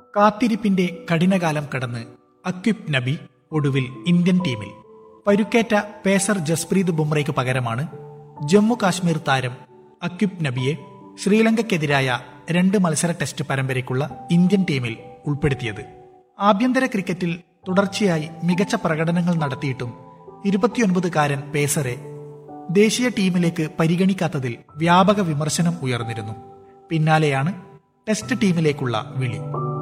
കാത്തിരിപ്പിന്റെ കഠിനകാലം കടന്ന് അക്വിബ് നബി ഒടുവിൽ ഇന്ത്യൻ ടീമിൽ പരുക്കേറ്റ പേസർ ജസ്പ്രീത് ബുംറയ്ക്ക് പകരമാണ് ജമ്മു കാശ്മീർ താരം അക്വിബ് നബിയെ ശ്രീലങ്കയ്ക്കെതിരായ രണ്ട് മത്സര ടെസ്റ്റ് പരമ്പരയ്ക്കുള്ള ഇന്ത്യൻ ടീമിൽ ഉൾപ്പെടുത്തിയത് ആഭ്യന്തര ക്രിക്കറ്റിൽ തുടർച്ചയായി മികച്ച പ്രകടനങ്ങൾ നടത്തിയിട്ടും ഇരുപത്തിയൊൻപതുകാരൻ പേസറെ ദേശീയ ടീമിലേക്ക് പരിഗണിക്കാത്തതിൽ വ്യാപക വിമർശനം ഉയർന്നിരുന്നു പിന്നാലെയാണ് ടെസ്റ്റ് ടീമിലേക്കുള്ള വിളി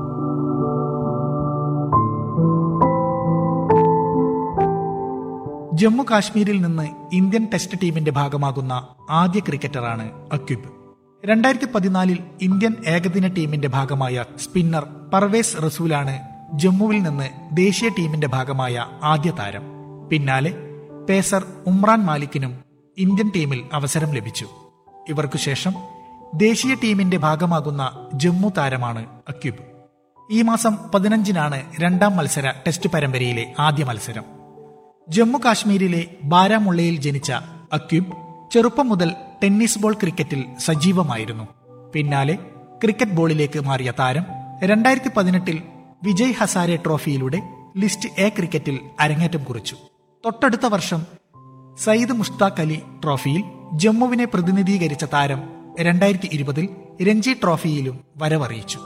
ജമ്മു കാശ്മീരിൽ നിന്ന് ഇന്ത്യൻ ടെസ്റ്റ് ടീമിന്റെ ഭാഗമാകുന്ന ആദ്യ ക്രിക്കറ്ററാണ് അക്യുബ് രണ്ടായിരത്തി പതിനാലിൽ ഇന്ത്യൻ ഏകദിന ടീമിന്റെ ഭാഗമായ സ്പിന്നർ പർവേസ് റസൂലാണ് ജമ്മുവിൽ നിന്ന് ദേശീയ ടീമിന്റെ ഭാഗമായ ആദ്യ താരം പിന്നാലെ പേസർ ഉമ്രാൻ മാലിക്കിനും ഇന്ത്യൻ ടീമിൽ അവസരം ലഭിച്ചു ഇവർക്കു ശേഷം ദേശീയ ടീമിന്റെ ഭാഗമാകുന്ന ജമ്മു താരമാണ് അക്യുബ് ഈ മാസം പതിനഞ്ചിനാണ് രണ്ടാം മത്സര ടെസ്റ്റ് പരമ്പരയിലെ ആദ്യ മത്സരം ജമ്മു കാശ്മീരിലെ ബാരാമുള്ളയിൽ ജനിച്ച അക്യുബ് ചെറുപ്പം മുതൽ ടെന്നീസ് ബോൾ ക്രിക്കറ്റിൽ സജീവമായിരുന്നു പിന്നാലെ ക്രിക്കറ്റ് ബോളിലേക്ക് മാറിയ താരം രണ്ടായിരത്തി പതിനെട്ടിൽ വിജയ് ഹസാരെ ട്രോഫിയിലൂടെ ലിസ്റ്റ് എ ക്രിക്കറ്റിൽ അരങ്ങേറ്റം കുറിച്ചു തൊട്ടടുത്ത വർഷം സയ്യിദ് മുഷ്താഖ് അലി ട്രോഫിയിൽ ജമ്മുവിനെ പ്രതിനിധീകരിച്ച താരം രണ്ടായിരത്തി ഇരുപതിൽ രഞ്ജി ട്രോഫിയിലും വരവറിയിച്ചു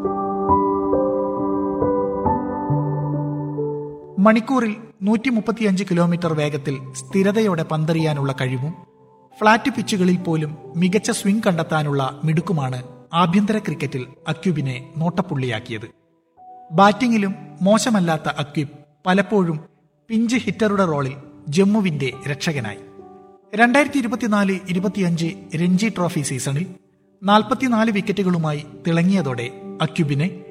മണിക്കൂറിൽ നൂറ്റി മുപ്പത്തിയഞ്ച് കിലോമീറ്റർ വേഗത്തിൽ സ്ഥിരതയോടെ പന്തെറിയാനുള്ള കഴിവും ഫ്ളാറ്റ് പിച്ചുകളിൽ പോലും മികച്ച സ്വിംഗ് കണ്ടെത്താനുള്ള മിടുക്കുമാണ് ആഭ്യന്തര ക്രിക്കറ്റിൽ അക്യുബിനെ നോട്ടപ്പുള്ളിയാക്കിയത് ബാറ്റിംഗിലും മോശമല്ലാത്ത അക്യുബ് പലപ്പോഴും പിഞ്ച് ഹിറ്ററുടെ റോളിൽ ജമ്മുവിന്റെ രക്ഷകനായി രണ്ടായിരത്തി ഇരുപത്തിനാല് ഇരുപത്തിയഞ്ച് രഞ്ജി ട്രോഫി സീസണിൽ നാൽപ്പത്തിനാല് വിക്കറ്റുകളുമായി തിളങ്ങിയതോടെ അക്യുബിനെ